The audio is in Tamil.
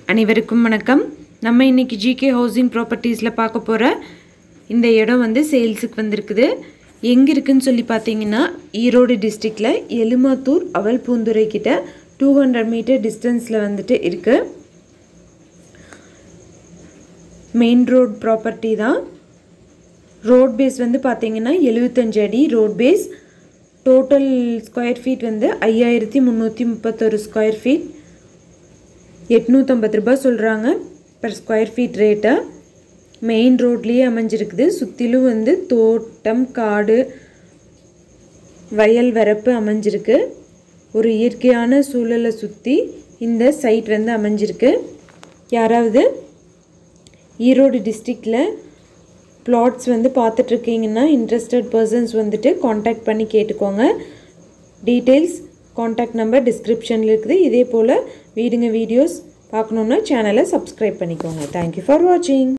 அனைவருக்கும் வணக்கம் நம்ம இன்னைக்கு ஜிகே ஹவுசிங் ப்ராப்பர்ட்டிஸில் பார்க்க போகிற இந்த இடம் வந்து சேல்ஸுக்கு வந்திருக்குது எங்கே இருக்குன்னு சொல்லி பார்த்தீங்கன்னா ஈரோடு டிஸ்ட்ரிக்டில் எலுமாத்தூர் அவல் பூந்துரை கிட்ட டூ ஹண்ட்ரட் மீட்டர் டிஸ்டன்ஸில் வந்துட்டு இருக்குது மெயின் ரோட் ப்ராப்பர்ட்டி தான் ரோட் பேஸ் வந்து பார்த்தீங்கன்னா எழுபத்தஞ்சு அடி road face total square feet வந்து ஐயாயிரத்தி முந்நூற்றி முப்பத்தொரு ஸ்கொயர் ஃபீட் எட்நூற்றம்பது ரூபாய் சொல்கிறாங்க பர் ஸ்கொயர் ஃபீட் ரேட்டை மெயின் ரோட்லேயே அமைஞ்சிருக்குது சுற்றிலும் வந்து தோட்டம் காடு வயல் வரப்பு அமைஞ்சிருக்கு ஒரு இயற்கையான சூழலை சுற்றி இந்த சைட் வந்து அமைஞ்சிருக்கு யாராவது ஈரோடு டிஸ்ட்ரிக்டில் பிளாட்ஸ் வந்து பார்த்துட்ருக்கீங்கன்னா இன்ட்ரெஸ்டட் பர்சன்ஸ் வந்துட்டு காண்டாக்ட் பண்ணி கேட்டுக்கோங்க டீட்டெயில்ஸ் காண்டாக்ட் நம்பர் டிஸ்கிரிப்ஷனில் இருக்குது இதே போல் வீடுங்க வீடியோஸ் பார்க்கணுன்னா சேனலை சப்ஸ்கிரைப் பண்ணிக்கோங்க தேங்க்யூ ஃபார் வாட்சிங்